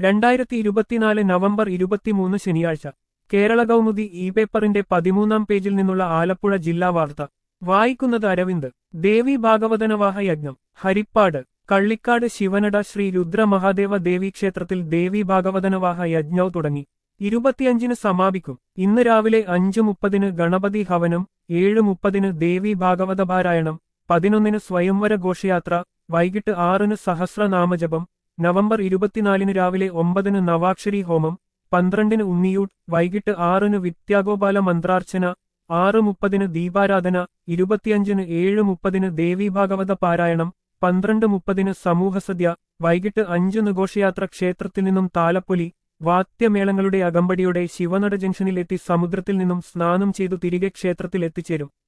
രണ്ടായിരത്തി ഇരുപത്തിനാല് നവംബർ ഇരുപത്തിമൂന്ന് ശനിയാഴ്ച കേരള കൗമുദി ഇ പേപ്പറിന്റെ പതിമൂന്നാം പേജിൽ നിന്നുള്ള ആലപ്പുഴ ജില്ലാ വാർത്ത വായിക്കുന്നത് അരവിന്ദ് ദേവി ഭാഗവതനവാഹ യജ്ഞം ഹരിപ്പാട് കള്ളിക്കാട് ശിവനട ശ്രീ രുദ്രമഹാദേവ ദേവീക്ഷേത്രത്തിൽ ദേവി ഭാഗവതനവാഹ യജ്ഞവും തുടങ്ങി ഇരുപത്തിയഞ്ചിന് സമാപിക്കും ഇന്ന് രാവിലെ അഞ്ചു മുപ്പതിന് ഗണപതി ഹവനം ഏഴ് മുപ്പതിന് ദേവി ഭാഗവത പാരായണം പതിനൊന്നിന് സ്വയംവര ഘോഷയാത്ര വൈകിട്ട് ആറിന് സഹസ്രനാമജപം നവംബർ ഇരുപത്തിനാലിന് രാവിലെ ഒമ്പതിന് നവാക്ഷരി ഹോമം പന്ത്രണ്ടിന് ഉണ്ണിയൂട്ട് വൈകിട്ട് ആറിന് വിദ്യാഗോപാല മന്ത്രാർച്ചന ആറ് മുപ്പതിന് ദീപാരാധന ഇരുപത്തിയഞ്ചിന് ഏഴ് മുപ്പതിന് ദേവി ഭാഗവത പാരായണം പന്ത്രണ്ട് മുപ്പതിന് സമൂഹസദ്യ വൈകിട്ട് അഞ്ചിന് ഘോഷയാത്ര ക്ഷേത്രത്തിൽ നിന്നും താലപ്പൊലി വാദ്യമേളങ്ങളുടെ അകമ്പടിയോടെ ശിവനട ജംഗ്ഷനിലെത്തി സമുദ്രത്തിൽ നിന്നും സ്നാനം ചെയ്തു തിരികെ ക്ഷേത്രത്തിൽ എത്തിച്ചേരും